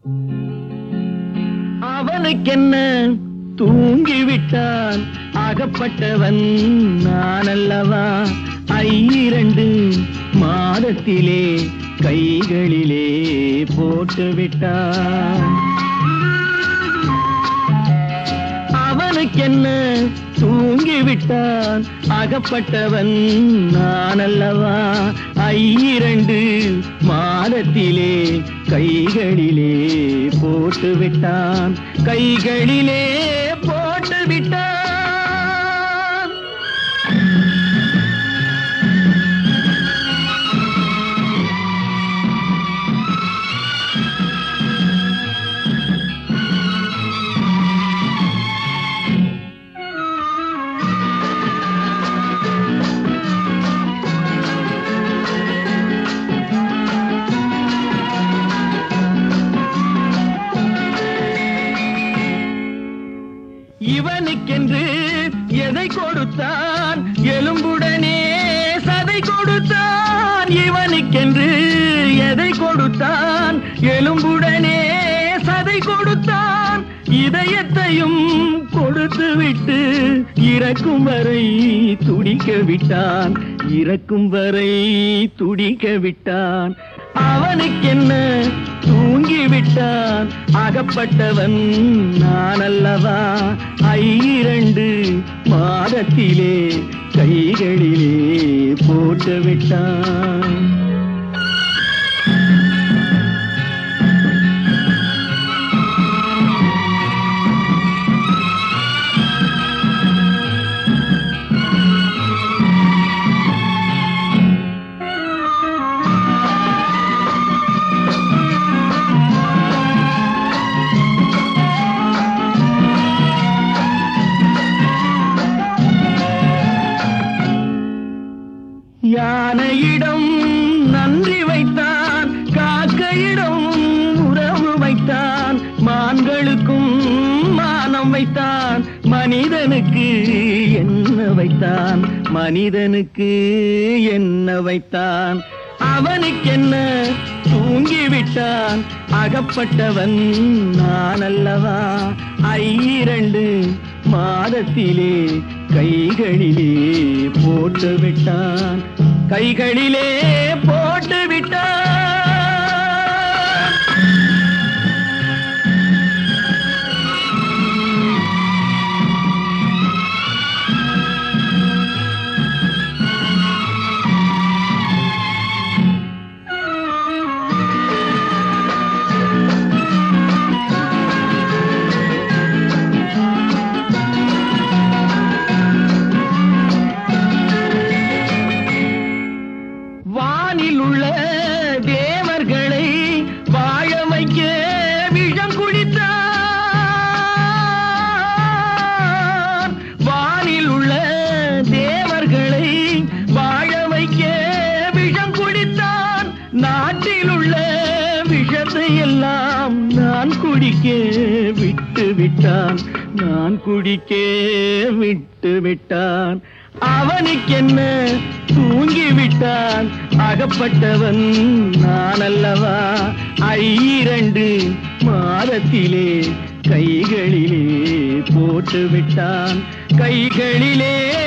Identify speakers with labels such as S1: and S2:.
S1: அவனுக்கென்ன தூங்கிவிட்டான் அகப்பட்டவன் நான் அல்லவா ஐரண்டு மாதத்திலே கைகளிலே போட்டு விட்டான் அவனுக்கென்ன தூங்கிவிட்டான் அகப்பட்டவன் நான் அல்லவா ஐரண்டு மாதத்திலே கைகளிலே போட்டு விட்டான் கைகளிலே போட்டு விட்டான் இவனுக்கென்று எதை கொடுத்தான் எலும்புடனே சதை கொடுத்தான் இவனுக்கென்று எதை கொடுத்தான் எலும்புடனே சதை கொடுத்தான் இதயத்தையும் கொடுத்து விட்டு இறக்கும் வரை துடிக்க விட்டான் இறக்கும் வரை துடிக்க விட்டான் அவனுக்கென்ன தூங்கி விட்டான் அகப்பட்டவன் நான் அல்லவா ஐரண்டு மாதத்திலே கைகளிலே போட்டு விட்டான் யானையிடம் நன்றி வைத்தான் காக்கையிடம் உறவு வைத்தான் மான்களுக்கும் மானம் வைத்தான் மனிதனுக்கு என்ன வைத்தான் மனிதனுக்கு என்ன வைத்தான் அவனுக்கென்ன தூங்கிவிட்டான் அகப்பட்டவன் நான் அல்லவா ஐரண்டு மாதத்திலே கைகளிலே போட்டு விட்டான் கைகளிலே போட்டு விட்டான் வானில் உள்ள தேவர்களை வாழ வைக்க விஷம் குடித்தான் வானில் உள்ள தேவர்களை வாழ வைக்க விஷம் குடித்தான் நாட்டில் உள்ள விஷத்தை எல்லாம் நான் குடிக்க விட்டு விட்டான் நான் குடிக்க விட்டு விட்டான் அவனுக்கென்ன தூங்கி விட்டான் அகப்பட்டவன் நான் அல்லவா ஐரண்டு மாதத்திலே கைகளிலே போட்டு விட்டான் கைகளிலே